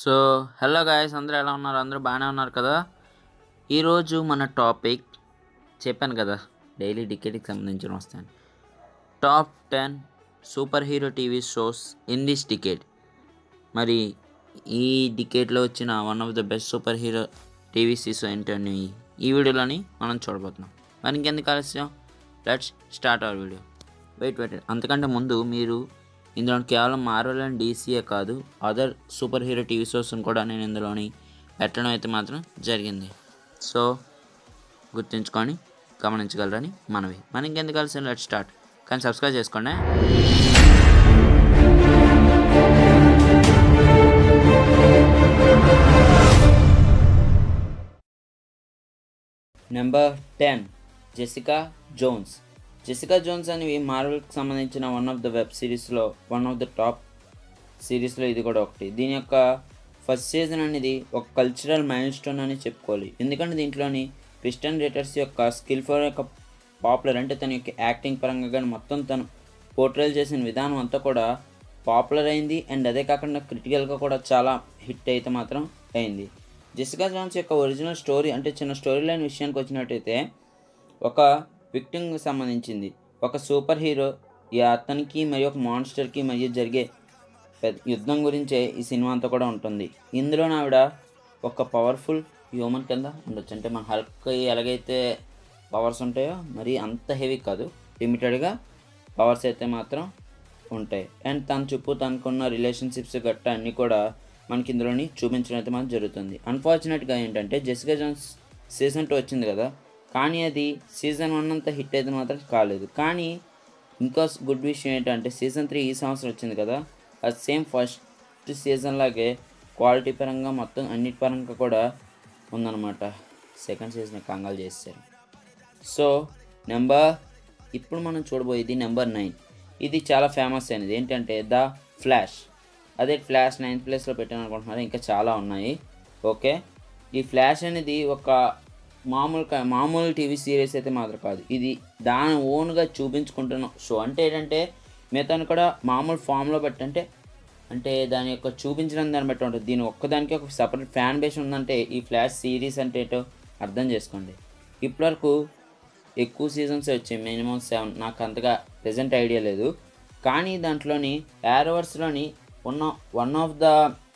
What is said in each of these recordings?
So hello guys అందరూ ఎలా ఉన్నారు అందరూ బాగానే ఉన్నారు కదా ఈరోజు మన టాపిక్ చెప్పాను కదా డైలీ డికెట్కి సంబంధించిన వస్తాను top ten super hero TV shows in this decade మరి ఈ డికేట్లో వచ్చిన one of the best super hero TV సీసో ఏంటని ఈ వీడియోలోని మనం చూడబోతున్నాం మరి ఇంకెందుకు ఆలస్యం let's start our video wait wait అంతకంటే ముందు మీరు ఇందులో కేవలం మార్వెల్ అండ్ డీసీఏ కాదు అదర్ సూపర్ హీరో టీవీ షోస్ని కూడా నేను ఇందులోని పెట్టడం అయితే మాత్రం జరిగింది సో గుర్తుంచుకొని గమనించగలరని మనవి మనం ఇంకెందుకు కలిసి లెట్ స్టార్ట్ కానీ సబ్స్క్రైబ్ చేసుకోండి number ten Jessica Jones Jessica Jones అనేవి మార్వెల్కి సంబంధించిన వన్ ఆఫ్ ద వెబ్ సిరీస్లో వన్ ఆఫ్ ద టాప్ సిరీస్లో ఇది కూడా ఒకటి దీని యొక్క ఫస్ట్ సీజన్ అనేది ఒక కల్చరల్ మైల్ స్టోన్ అని చెప్పుకోవాలి ఎందుకంటే దీంట్లోని క్రిస్టియన్ రేటర్స్ యొక్క స్కిల్ ఫర్ యొక్క పాపులర్ అంటే తన యొక్క యాక్టింగ్ పరంగా కానీ మొత్తం తను పోర్ట్రేల్ చేసిన విధానం అంతా కూడా పాపులర్ అయింది అండ్ అదే కాకుండా క్రిటికల్గా కూడా చాలా హిట్ అయితే మాత్రం అయింది జెసికా జాన్స్ యొక్క ఒరిజినల్ స్టోరీ అంటే చిన్న స్టోరీ లైన్ విషయానికి వచ్చినట్టయితే ఒక విక్టింగ్కి సంబంధించింది ఒక సూపర్ హీరో ఈ అతనికి మరియు ఒక మాన్స్టర్కి మధ్య జరిగే పెద్ద యుద్ధం గురించే ఈ సినిమా అంతా కూడా ఉంటుంది ఇందులో ఆవిడ ఒక పవర్ఫుల్ హ్యూమన్ కింద ఉండొచ్చు అంటే మన హల్క్కి ఎలాగైతే పవర్స్ ఉంటాయో మరి అంత హెవీ కాదు లిమిటెడ్గా పవర్స్ అయితే మాత్రం ఉంటాయి అండ్ తన చుట్టూ తనకున్న రిలేషన్షిప్స్ గట్ట అన్నీ కూడా మనకి ఇందులోని చూపించడం అయితే మాత్రం జరుగుతుంది అన్ఫార్చునేట్గా ఏంటంటే జెసికా జాన్స్ సీజన్ టూ వచ్చింది కదా కానీ అది సీజన్ వన్ అంతా హిట్ అయితే మాత్రం కాలేదు కానీ ఇంకా గుడ్ విషయం ఏంటంటే సీజన్ త్రీ ఈ సంవత్సరం వచ్చింది కదా అది సేమ్ ఫస్ట్ సీజన్ లాగే క్వాలిటీ పరంగా మొత్తం అన్నిటి పరంగా కూడా ఉందన్నమాట సెకండ్ సీజన్ కంగాలు చేస్తారు సో నెంబర్ ఇప్పుడు మనం చూడబోయేది నెంబర్ నైన్ ఇది చాలా ఫేమస్ అయినది ఏంటంటే ద ఫ్లాష్ అదే ఫ్లాష్ నైన్త్ ప్లేస్లో పెట్టాను అనుకుంటున్నారు ఇంకా చాలా ఉన్నాయి ఓకే ఈ ఫ్లాష్ అనేది ఒక మామూలు క- మామూలు టీవీ సీరీస్ అయితే మాత్రం కాదు ఇది దాని ఓన్గా చూపించుకుంటున్న షో అంటే ఏంటంటే మిగతాను కూడా మామూలు ఫామ్లో పెట్టంటే అంటే దాని యొక్క చూపించడం దాన్ని బట్టి ఉంటుంది దీని ఒక్కదానికి ఒక సపరేట్ ఫ్యాన్ బేస్ ఉందంటే ఈ ఫ్లాష్ సిరీస్ అంటే ఏంటో అర్థం చేసుకోండి ఇప్పటివరకు ఎక్కువ సీజన్స్ వచ్చాయి మినిమం సెవెన్ నాకు అంతగా ప్రెజెంట్ ఐడియా లేదు కానీ దాంట్లోని యారోవర్స్లోని ఉన్న వన్ ఆఫ్ ద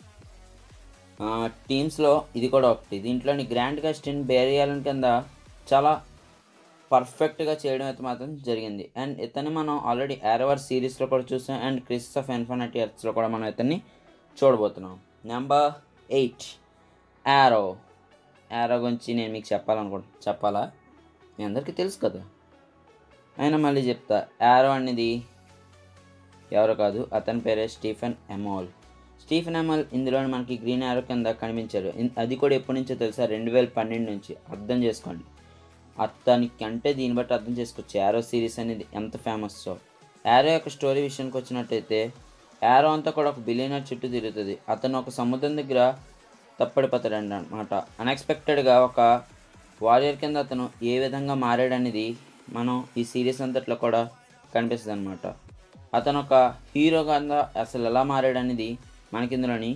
టీమ్స్లో ఇది కూడా ఒకటి దీంట్లోని గ్రాండ్ గస్టిన్ బేరియాలన్ కింద చాలా పర్ఫెక్ట్గా చేయడం అయితే మాత్రం జరిగింది అండ్ ఇతన్ని మనం ఆల్రెడీ యారవర్ సిరీస్లో కూడా చూసాం అండ్ క్రిస్ ఆఫ్ ఇన్ఫినిటీ ఎర్త్స్లో కూడా మనం ఇతన్ని చూడబోతున్నాం నెంబర్ ఎయిట్ యారో యారో గురించి నేను మీకు చెప్పాలనుకుంటున్నాను చెప్పాలా మీ అందరికీ తెలుసు కదా అయినా మళ్ళీ చెప్తా యారో అనేది ఎవరు కాదు అతని పేరే స్టీఫెన్ ఎమోల్ స్టీఫెన్ ఎమోల్ ఇందులో మనకి గ్రీన్ యారో కింద కనిపించారు ఇన్- అది కూడా ఎప్పటి నుంచో తెలుసా రెండు వేల పన్నెండు నుంచి అర్థం చేసుకోండి అతనికి అంటే దీన్ని బట్టి అర్థం చేసుకోవచ్చు యారో సిరీస్ అనేది ఎంత ఫేమస్ సో యారో యొక్క స్టోరీ విషయానికి వచ్చినట్టయితే యారో అంతా కూడా ఒక బిలియనర్ చుట్టూ తిరుగుతుంది అతను ఒక సముద్రం దగ్గర తప్పడిపోతాడు అనమాట అన్ఎక్స్పెక్టెడ్గా ఒక వారియర్ కింద అతను ఏ విధంగా మారాడనేది మనం ఈ సిరీస్ అంతట్లో కూడా కనిపిస్తుంది అనమాట అతను ఒక హీరో కింద అసలు ఎలా మారాడనేది మనకి ఇందులోని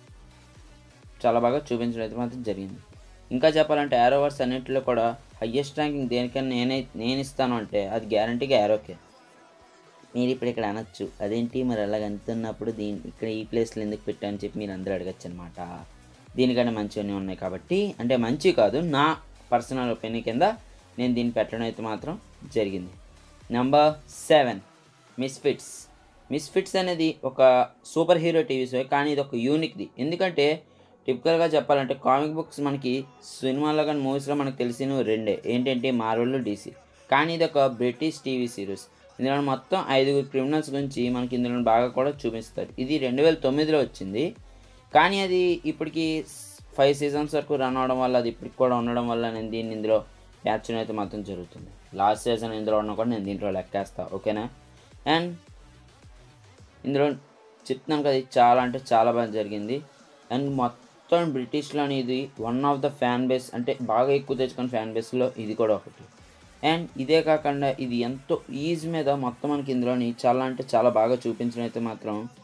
చాలా బాగా చూపించడం అయితే మాత్రం జరిగింది ఇంకా చెప్పాలంటే యారోవర్స్ అన్నింటిలో కూడా హయ్యెస్ట్ ర్యాంకింగ్ దేనికైనా నేనే నేను ఇస్తాను అంటే అది గ్యారంటీగా యారోకే మీరు ఇప్పుడు ఇక్కడ అనొచ్చు అదేంటి మరి అలాగ అంటున్నప్పుడు దీని ఇక్కడ ఈ ప్లేస్లో ఎందుకు పెట్టాను చెప్పి మీరు అందరూ అడగచ్చు అనమాట దీనికంటే మంచివన్నీ ఉన్నాయి కాబట్టి అంటే మంచి కాదు నా పర్సనల్ ఒపీనియన్ కింద నేను దీన్ని పెట్టడం అయితే మాత్రం జరిగింది నెంబర్ సెవెన్ మిస్ఫిట్స్ మిస్ఫిట్స్ అనేది ఒక సూపర్ హీరో టీవీ షో కానీ ఇది ఒక యూనిక్ది ఎందుకంటే టిపికల్గా చెప్పాలంటే కామిక్ బుక్స్ మనకి సినిమాలో కానీ మూవీస్లో మనకు తెలిసిన రెండే ఏంటంటే మార్వెల్ డీసీ కానీ ఇది ఒక బ్రిటిష్ టీవీ సిరీస్ ఇందులో మొత్తం ఐదుగురు క్రిమినల్స్ గురించి మనకి ఇందులో బాగా కూడా చూపిస్తారు ఇది రెండు వేల తొమ్మిదిలో వచ్చింది కానీ అది ఇప్పటికి ఫైవ్ సీజన్స్ వరకు రన్ అవడం వల్ల అది ఇప్పటికి కూడా ఉండడం వల్ల నేను దీన్ని ఇందులో క్యాప్చర్ అయితే మాత్రం జరుగుతుంది లాస్ట్ సీజన్ ఇందులో ఉన్నా కూడా నేను దీంట్లో లెక్కేస్తా ఓకేనా అండ్ ఇందులో చెప్తున్నాను కదా ఇది చాలా అంటే చాలా బాగా జరిగింది అండ్ మొత్తం బ్రిటిష్లోని ఇది one of the fan base అంటే బాగా ఎక్కువ తెచ్చుకున్న ఫ్యాన్ బేస్లో ఇది కూడా ఒకటి అండ్ ఇదే కాకుండా ఇది ఎంతో ఈజీ మీద మొత్తం మనకి ఇందులోని చాలా అంటే చాలా బాగా చూపించడం అయితే మాత్రం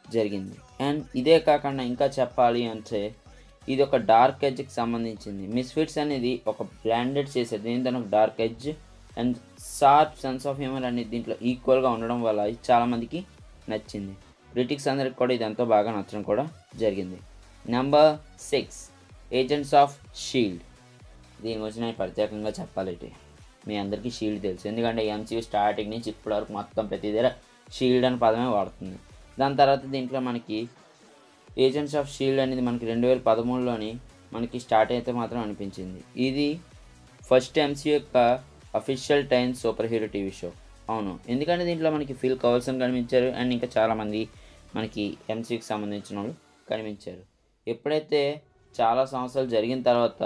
జరిగింది అండ్ ఇదే కాకుండా ఇంకా చెప్పాలి అంటే ఇది ఒక డార్క్ ఎడ్జ్కి సంబంధించింది మిస్ఫిట్స్ అనేది ఒక బ్రాండెడ్ చేసేది దీంతో ఒక dark edge and sharp sense of humour అనేది దీంట్లో ఈక్వల్గా ఉండడం వల్ల ఇది చాలామందికి నచ్చింది క్రిటిక్స్ అందరికి కూడా ఇది ఎంతో బాగా నచ్చడం కూడా జరిగింది number six agents of Shield దీని గురించి నేను ప్రత్యేకంగా చెప్పాలి ఇటు. మీ అందరికీ షీల్డ్ తెలుసు ఎందుకంటే ఎంసీయూ స్టార్టింగ్ నుంచి ఇప్పటి వరకు మొత్తం ప్రతి దగ్గర షీల్డ్ అనే పదమే వాడుతుంది దాని తర్వాత దీంట్లో మనకి ఏజెంట్స్ ఆఫ్ షీల్డ్ అనేది మనకి రెండు వేల పదమూడులోని మనకి స్టార్ట్ అయితే మాత్రం అనిపించింది ఇది ఫస్ట్ ఎంసీ యొక్క official time super hero TV show అవును ఎందుకంటే దీంట్లో మనకి ఫిల్ కౌల్సన్ కనిపించారు అండ్ ఇంకా చాలామంది మనకి ఎంసీకి సంబంధించిన వాళ్ళు కనిపించారు ఎప్పుడైతే చాలా సంవత్సరాలు జరిగిన తర్వాత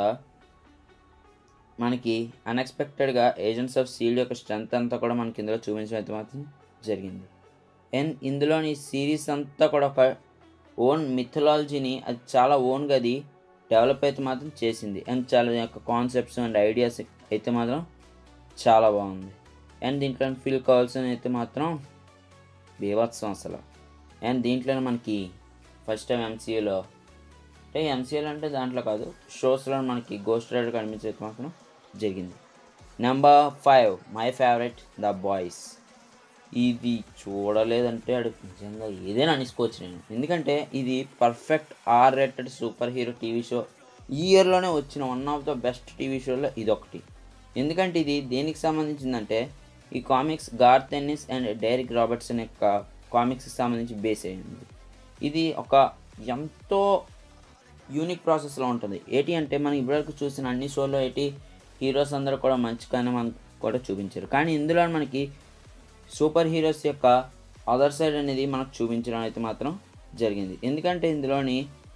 మనకి అన్ఎక్స్పెక్టెడ్గా ఏజెంట్స్ ఆఫ్ సీల్డ్ యొక్క స్ట్రెంత్ అంతా కూడా మనకి ఇందులో చూపించడం అయితే మాత్రం జరిగింది అండ్ ఇందులోని సిరీస్ అంతా కూడా ఒక ఓన్ మిథలాలజీని అది చాలా ఓన్గా అది డెవలప్ అయితే మాత్రం చేసింది అండ్ చాలా యొక్క కాన్సెప్ట్స్ అండ్ ఐడియాస్ అయితే మాత్రం చాలా బాగుంది అండ్ దీంట్లో ఫీల్ కావాల్సిన అయితే మాత్రం బీభత్సం అసలు అండ్ దీంట్లోనే మనకి ఫస్ట్ టైం ఎంసీయూలో అంటే ఎంసీఎల్ అంటే దాంట్లో కాదు షోస్లో మనకి గోస్ట్ రైడర్ కనిపించేది మాత్రం జరిగింది number five my favourite the boys ఇది చూడలేదంటే అడు నిజంగా ఏదైనా అనుకోవచ్చు నేను ఎందుకంటే ఇది perfect R rated super hero TV show ఈ ఇయర్లోనే వచ్చిన one of the best TV షోలో ఇది ఒకటి ఎందుకంటే ఇది దేనికి సంబంధించిందంటే ఈ comics Garth Ennis and Darick Robertson యొక్క కామిక్స్కి సంబంధించి బేస్ అయ్యింది ఇది ఒక ఎంతో యూనిక్ ప్రాసెస్లో ఉంటుంది ఏంటి అంటే మనం ఇప్పటివరకు చూసిన అన్ని షోలో ఏంటి హీరోస్ అందరూ కూడా మంచిగానే మనకు కూడా చూపించారు కానీ ఇందులో మనకి సూపర్ హీరోస్ యొక్క అదర్ సైడ్ అనేది మనకు చూపించడం అయితే మాత్రం జరిగింది ఎందుకంటే ఇందులోని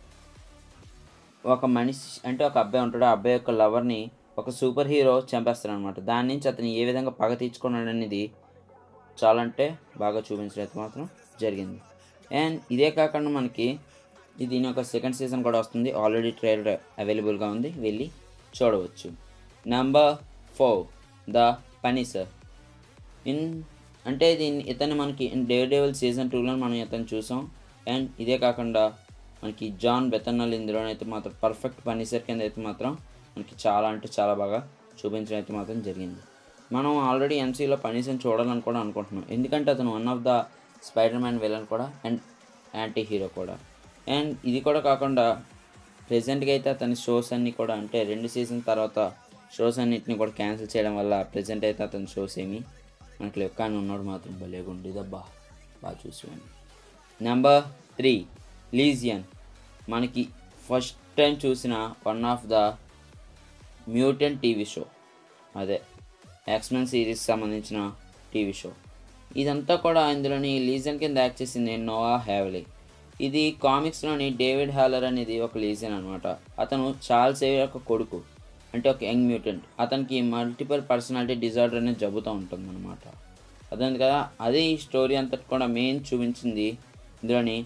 ఒక మనిషి అంటే ఒక అబ్బాయి ఉంటాడు ఆ అబ్బాయి యొక్క లవర్ని ఒక సూపర్ హీరో చంపేస్తాడు అనమాట దాని నుంచి అతను ఏ విధంగా పగ తీర్చుకున్నాడు అనేది చాలా అంటే బాగా చూపించడం అయితే మాత్రం జరిగింది అండ్ ఇదే కాకుండా మనకి ఇది దీని యొక్క సెకండ్ సీజన్ కూడా వస్తుంది ఆల్రెడీ ట్రైలర్ అవైలబుల్గా ఉంది వెళ్ళి చూడవచ్చు నెంబర్ ఫోర్ ద పనిసర్ ఇన్ అంటే దీన్ని ఇతన్ని మనకి డే డేవల్ సీజన్ టూలో మనం ఇతను చూసాం అండ్ ఇదే కాకుండా మనకి జాన్ బెతన్నల్ ఇందులోనైతే మాత్రం పర్ఫెక్ట్ పనిసర్ కింద అయితే మాత్రం మనకి చాలా అంటే చాలా బాగా చూపించడం అయితే మాత్రం జరిగింది మనం ఆల్రెడీ ఎంసీలో పనిసర్ని చూడాలని కూడా అనుకుంటున్నాం ఎందుకంటే అతను one of the spider man villain కూడా అండ్ యాంటీ హీరో కూడా అండ్ ఇది కూడా కాకుండా ప్రెజెంట్గా అయితే అతని షోస్ అన్నీ కూడా అంటే రెండు సీజన్ తర్వాత షోస్ అన్నిటిని కూడా క్యాన్సిల్ చేయడం వల్ల ప్రజెంట్ అయితే అతని షోస్ ఏమి మనకి లేవు కానీ ఉన్నాడు మాత్రం భలేగా ఉండేదబ్బా బాగా చూసాను నెంబర్ త్రీ లీజియన్ మనకి ఫస్ట్ టైం చూసిన one of the mutant TV show అదే ఎక్స్మెన్ సిరీస్ సంబంధించిన టీవీ షో ఇదంతా కూడా ఇందులోని లీజన్ కింద యాక్ట్ చేసింది నోవా హ్యావ్లీ ఇది కామిక్స్లోని డేవిడ్ హాలర్ అనేది ఒక లీజన్ అనమాట అతను చార్ల్స్ సేవియర్ యొక్క కొడుకు అంటే ఒక యంగ్ మ్యూటెంట్ అతనికి మల్టిపుల్ పర్సనాలిటీ డిజార్డర్ అనేది జబ్బుతూ ఉంటుంది అనమాట అదే కదా అదే ఈ స్టోరీ అంతటి కూడా మెయిన్ చూపించింది ఇందులోని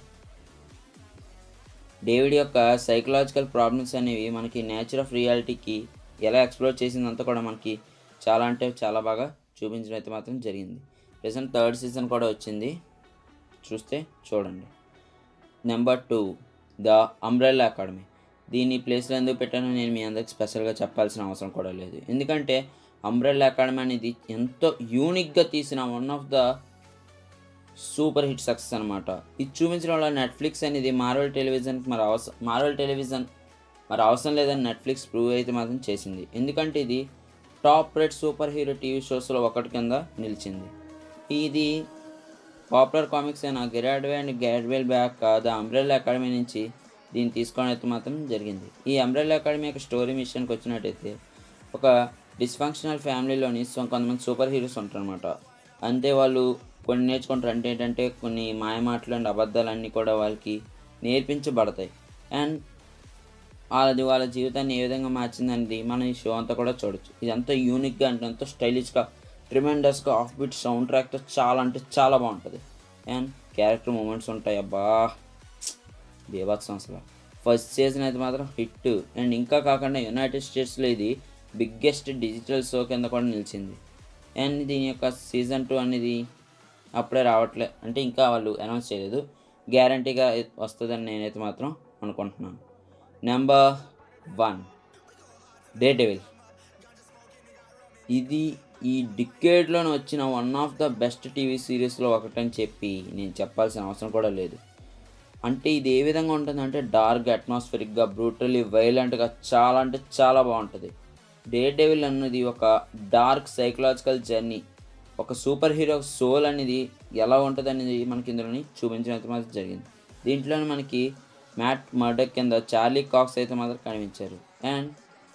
డేవిడ్ యొక్క సైకలాజికల్ ప్రాబ్లమ్స్ అనేవి మనకి నేచర్ ఆఫ్ రియాలిటీకి ఎలా ఎక్స్ప్లోర్ చేసిందంతా కూడా మనకి చాలా అంటే చాలా బాగా చూపించడం అయితే మాత్రం జరిగింది ప్రజెంట్ థర్డ్ సీజన్ కూడా వచ్చింది చూస్తే చూడండి number two the umbrella academy దీని ప్లేస్లో ఎందుకు పెట్టానో నేను మీ అందరికి స్పెషల్గా చెప్పాల్సిన అవసరం కూడా లేదు ఎందుకంటే అంబ్రెల్లా అకాడమీ అనేది ఎంతో యూనిక్గా తీసిన one of the super hit success అనమాట ఇది చూపించడం వల్ల నెట్ఫ్లిక్స్ అనేది మార్వెల్ టెలివిజన్కి మరి అవసరం మార్వెల్ టెలివిజన్ మరి అవసరం లేదని నెట్ఫ్లిక్స్ ప్రూవ్ అయితే మాత్రం చేసింది ఎందుకంటే ఇది top rate super hero TV షోస్లో ఒకటి కింద నిలిచింది ఇది పాపులర్ కామిక్స్ అయిన గెరాడ్వే అండ్ గ్యాడ్వెల్ బ్యాక్ ద అంబ్రెల్లా అకాడమీ నుంచి దీన్ని తీసుకోవడం అయితే మాత్రం జరిగింది ఈ అంబ్రెల్లా అకాడమీ యొక్క స్టోరీ మిషన్కి వచ్చినట్టయితే ఒక డిస్ఫంక్షనల్ ఫ్యామిలీలోని సో కొంతమంది సూపర్ హీరోస్ ఉంటారు అనమాట అంతే వాళ్ళు కొన్ని నేర్చుకుంటారు అంటే ఏంటంటే కొన్ని మాయమాటలు అండ్ అబద్ధాలు అన్నీ కూడా వాళ్ళకి నేర్పించబడతాయి అండ్ వాళ్ళది వాళ్ళ జీవితాన్ని ఏ విధంగా మార్చిందనేది మనం ఈ షో అంతా కూడా చూడొచ్చు ఇదంతా యూనిక్గా అంటే ఎంతో స్టైలిష్గా ట్రిమెండస్గా ఆఫ్ బీట్ సౌండ్ ట్రాక్తో చాలా అంటే చాలా బాగుంటుంది అండ్ క్యారెక్టర్ మూమెంట్స్ ఉంటాయి అబ్బా బీభత్సం అసలు ఫస్ట్ సీజన్ అయితే మాత్రం హిట్ అండ్ ఇంకా కాకుండా యునైటెడ్ స్టేట్స్లో ఇది బిగ్గెస్ట్ డిజిటల్ షో కింద కూడా నిలిచింది అండ్ దీని యొక్క సీజన్ టూ అనేది అప్పుడే రావట్లే అంటే ఇంకా వాళ్ళు అనౌన్స్ చేయలేదు గ్యారంటీగా వస్తుందని నేనైతే మాత్రం అనుకుంటున్నాను నెంబర్ వన్ డే డెవిల్ ఇది ఈ డికేడ్లో వచ్చిన one of the best TV సిరీస్లో ఒకటని చెప్పి నేను చెప్పాల్సిన అవసరం కూడా లేదు అంటే ఇది ఏ విధంగా ఉంటుందంటే డార్క్ అట్మాస్ఫిరిక్గా బ్రూటలీ వైలెంట్గా చాలా అంటే చాలా బాగుంటుంది డే డెవిల్ అన్నది ఒక డార్క్ సైకలాజికల్ జర్నీ ఒక సూపర్ హీరో సోల్ అనేది ఎలా ఉంటుంది అనేది మనకి ఇందులోని చూపించడం మాత్రం జరిగింది దీంట్లో మనకి మ్యాట్ మర్డర్ కింద చార్లీ కాక్స్ అయితే మాత్రం కనిపించారు అండ్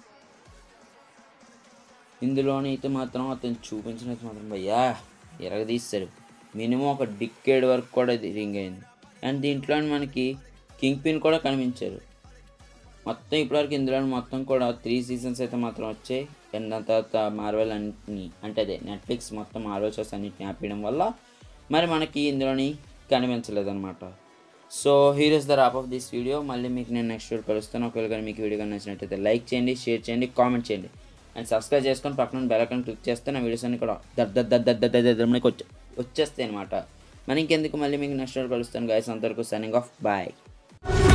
ఇందులోని అయితే మాత్రం అతను చూపించినది మాత్రం భయ్యా ఎరగదీస్తాడు మినిమం ఒక డిక్కేడ్ వరకు కూడా ఇది రింగ్ అయింది అండ్ దీంట్లో మనకి కింగ్ పిన్ కూడా కనిపించారు మొత్తం ఇప్పటివరకు ఇందులో మొత్తం కూడా త్రీ సీజన్స్ అయితే మాత్రం వచ్చాయి అండ్ దాని తర్వాత మార్వెల్ అన్నిటిని అంటే అదే నెట్ఫ్లిక్స్ మొత్తం మార్వెల్ షోస్ అన్నిటిని ఆపేయడం వల్ల మరి మనకి ఇందులోని కనిపించలేదు అనమాట so heroes the wrap of this video మళ్ళీ మీకు నేను నెక్స్ట్ వీడియో కలుస్తాను ఒకవేళ కానీ మీకు వీడియో కానీ నచ్చినట్టయితే లైక్ చేయండి షేర్ చేయండి కామెంట్ చేయండి అండ్ సబ్స్క్రైబ్ చేసుకొని పక్కన బెల్ ఐకాన్ క్లిక్ చేస్తే నా వీడియోస్ అన్ని కూడా దర్ దర్ దర్ దర్ దర్ దర్ దర్ వచ్చే వచ్చేస్తాయి అనమాట మరి ఇంకెందుకు మళ్ళీ మీకు నెక్స్ట్ వీడియో కలుస్తాను గైస్ అంతవరకు సైనింగ్ ఆఫ్ బాయ్